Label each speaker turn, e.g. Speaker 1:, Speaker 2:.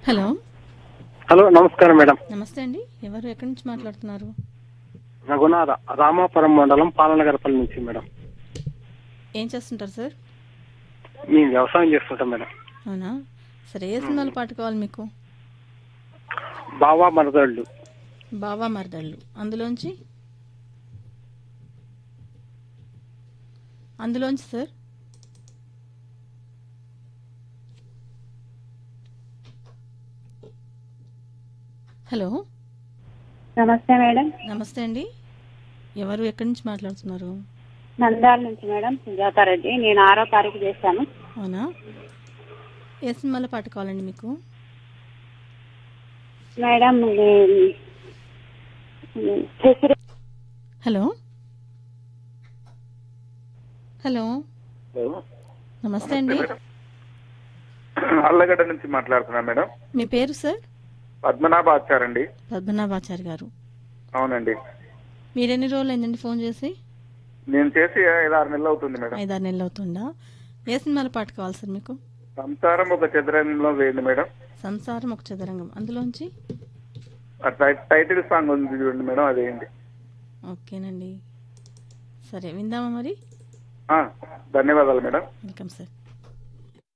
Speaker 1: hello
Speaker 2: hello నమస్కారం madam
Speaker 1: నమస్తే అండి ఎవరు ఎక్కడి నుంచి మాట్లాడుతున్నారు
Speaker 2: రఘునాథ రామాపురం మండలం పాలనగరపల్లి నుంచి మేడం
Speaker 1: ఏం చేస్తుంటారు సార్
Speaker 2: మేము వ్యవసాయం చేస్తుంటాం మేడం
Speaker 1: అవునా సరే ఏ సినిమాల పాట కావాలి మీకు
Speaker 2: బావా మరదళ్ళు
Speaker 1: బావా మరదళ్ళు అందులోంచి అందులోంచి సార్ హలో
Speaker 3: నమస్తే మేడం
Speaker 1: నమస్తే అండి ఎవరు ఎక్కడి నుంచి మాట్లాడుతున్నారు
Speaker 3: నంద్యాల నుంచి మేడం సుజాతారెడ్డి నేను ఆరో తారీఖు చేశాను
Speaker 1: అవునా ఏ సినిమాల పాట కావాలండి మీకు
Speaker 3: మేడం ఇది, ఇది, చెసిరి
Speaker 1: హలో హలో నమస్తే అండి
Speaker 4: అల్లగడ్డ నుంచి మాట్లాడుతున్నా మేడం
Speaker 1: మీ పేరు సార్
Speaker 4: పద్మనాభ ఆచారండి
Speaker 1: పద్మనాభాచారి గారు
Speaker 4: అవునండి
Speaker 1: మీరు ఎన్ని రోజులు అయిందండి ఫోన్ చేసి
Speaker 4: నేను చేసి ఐదు ఆరు నెలలు అవుతుంది మేడం
Speaker 1: ఐదారు నెలలు అవుతుందా ఏ సినిమాల పాట కావాలి సార్ మీకు
Speaker 4: సంసారం ఒక చదరంగంలో వేయండి మేడం
Speaker 1: సంసారం ఒక చదరంగం అందులోంచి
Speaker 4: ఆ టై- టైటిల్ సాంగ్ ఉంది చూడండి మేడం అది వేయండి
Speaker 1: ఓకేనండి సరే విందామా మరి
Speaker 4: ఆ, ధన్యవాదాలు మేడం
Speaker 1: వెల్కమ్ సార్